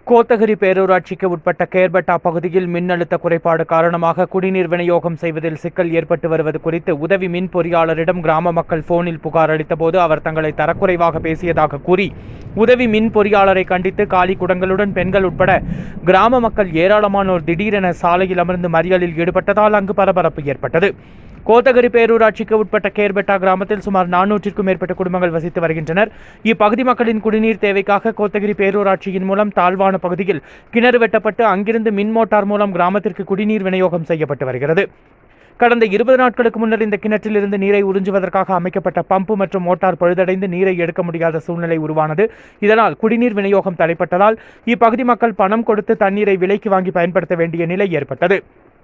கோத்தகிரி பேரூராட்சிக்கு உட்பட்ட கேர்பட்டா பகுதியில் மின்னழுத்த குறைபாடு காரணமாக குடிநீர் விநியோகம் செய்வதில் சிக்கல் ஏற்பட்டு வருவது குறித்து உதவி மின் பொறியாளரிடம் கிராம மக்கள் போனில் புகார் அளித்தபோது அவர் தங்களை தரக்குறைவாக பேசியதாக கூறி உதவி மின் பொறியாளரை கண்டித்து காலி குடங்களுடன் பெண்கள் உட்பட கிராம மக்கள் ஏராளமானோர் திடீரென சாலையில் அமர்ந்து மறியலில் ஈடுபட்டதால் அங்கு பரபரப்பு ஏற்பட்டது கோத்தகிரி பேரூராட்சிக்கு உட்பட்ட கேர்பெட்டா கிராமத்தில் சுமார் நானூற்றிற்கும் மேற்பட்ட குடும்பங்கள் வசித்து வருகின்றனர் இப்பகுதி மக்களின் குடிநீர் தேவைக்காக கோத்தகிரி பேரூராட்சியின் மூலம் தாழ்வான பகுதியில் கிணறு வெட்டப்பட்டு அங்கிருந்து மின் மோட்டார் மூலம் கிராமத்திற்கு குடிநீர் விநியோகம் செய்யப்பட்டு வருகிறது கடந்த இருபது நாட்களுக்கு முன்னர் இந்த கிணற்றிலிருந்து நீரை உறிஞ்சுவதற்காக அமைக்கப்பட்ட பம்பு மற்றும் மோட்டார் பழுதடைந்து நீரை எடுக்க முடியாத சூழ்நிலை உருவானது இதனால் குடிநீர் விநியோகம் தடைப்பட்டதால் இப்பகுதி மக்கள் பணம் கொடுத்து தண்ணீரை விலைக்கு வாங்கி பயன்படுத்த வேண்டிய நிலை ஏற்பட்டது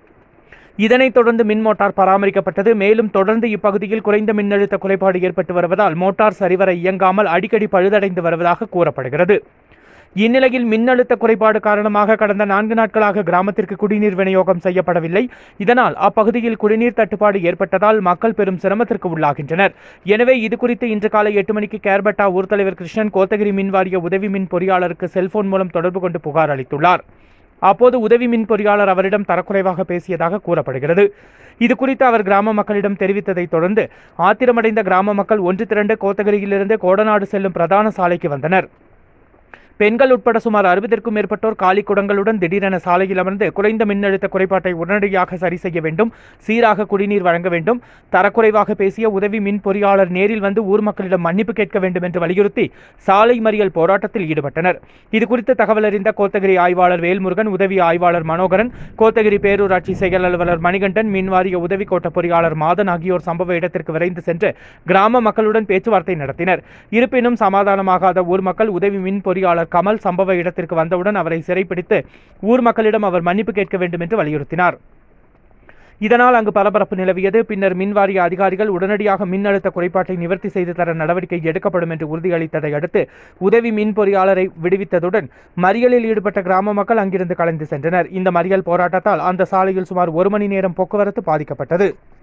இதனைத் தொடர்ந்து மின் மோட்டார் பராமரிக்கப்பட்டது மேலும் தொடர்ந்து இப்பகுதியில் குறைந்த மின்னழுத்த குறைபாடு ஏற்பட்டு வருவதால் மோட்டார் சரிவர இயங்காமல் அடிக்கடி பழுதடைந்து வருவதாக கூறப்படுகிறது இந்நிலையில் மின்னழுத்த குறைபாடு காரணமாக கடந்த நான்கு நாட்களாக கிராமத்திற்கு குடிநீர் விநியோகம் செய்யப்படவில்லை இதனால் அப்பகுதியில் குடிநீர் தட்டுப்பாடு ஏற்பட்டதால் மக்கள் பெரும் சிரமத்திற்கு உள்ளாகின்றனர் எனவே இது குறித்து இன்று காலை எட்டு மணிக்கு கேர்பட்டா ஊர் தலைவர் கிருஷ்ணன் கோத்தகிரி மின் வாரிய உதவி மின் பொறியாளருக்கு செல்போன் மூலம் தொடர்பு கொண்டு புகார் அளித்துள்ளார் அப்போது உதவி மின் பொறியாளர் அவரிடம் தரக்குறைவாக பேசியதாக கூறப்படுகிறது இது குறித்து அவர் கிராம மக்களிடம் தெரிவித்ததை தொடர்ந்து ஆத்திரமடைந்த கிராம மக்கள் ஒன்று திரண்டு கோத்தகிரியிலிருந்து கோடநாடு செல்லும் பிரதான சாலைக்கு வந்தனர் பெண்கள் உட்பட சுமார் அறுபதற்கும் மேற்பட்டோர் காலி குடங்களுடன் திடீரென சாலையில் அமர்ந்து குறைந்த மின்னழுத்த குறைபாட்டை உடனடியாக சரி செய்ய வேண்டும் சீராக குடிநீர் வழங்க வேண்டும் தரக்குறைவாக பேசிய உதவி மின் பொறியாளர் நேரில் வந்து ஊர் மக்களிடம் மன்னிப்பு கேட்க வேண்டும் என்று வலியுறுத்தி சாலை மறியல் போராட்டத்தில் ஈடுபட்டனர் இதுகுறித்து தகவல் அறிந்த கோத்தகிரி ஆய்வாளர் வேல்முருகன் உதவி ஆய்வாளர் மனோகரன் கோத்தகிரி பேரூராட்சி செயல் அலுவலர் மணிகண்டன் மின்வாரிய உதவி கோட்ட பொறியாளர் மாதன் ஆகியோர் சம்பவ இடத்திற்கு விரைந்து சென்று கிராம மக்களுடன் பேச்சுவார்த்தை நடத்தினர் இருப்பினும் சமாதானமாகாத ஊர் மக்கள் உதவி மின் பொறியாளர் கமல் சம்பவ இடத்திற்கு வந்தவுடன் அவரை சிறைப்பிடித்து ஊர் மக்களிடம் அவர் மன்னிப்பு கேட்க வேண்டும் என்று வலியுறுத்தினார் இதனால் அங்கு பரபரப்பு நிலவியது பின்னர் மின்வாரிய அதிகாரிகள் உடனடியாக மின்னழுத்த குறைபாட்டை நிவர்த்தி செய்து தர நடவடிக்கை எடுக்கப்படும் என்று உறுதியளித்ததை அடுத்து உதவி மின் பொறியாளரை விடுவித்ததுடன் மறியலில் ஈடுபட்ட கிராம மக்கள் அங்கிருந்து கலைந்து சென்றனர் இந்த மறியல் போராட்டத்தால் அந்த சாலையில் சுமார் ஒரு மணி நேரம் போக்குவரத்து பாதிக்கப்பட்டது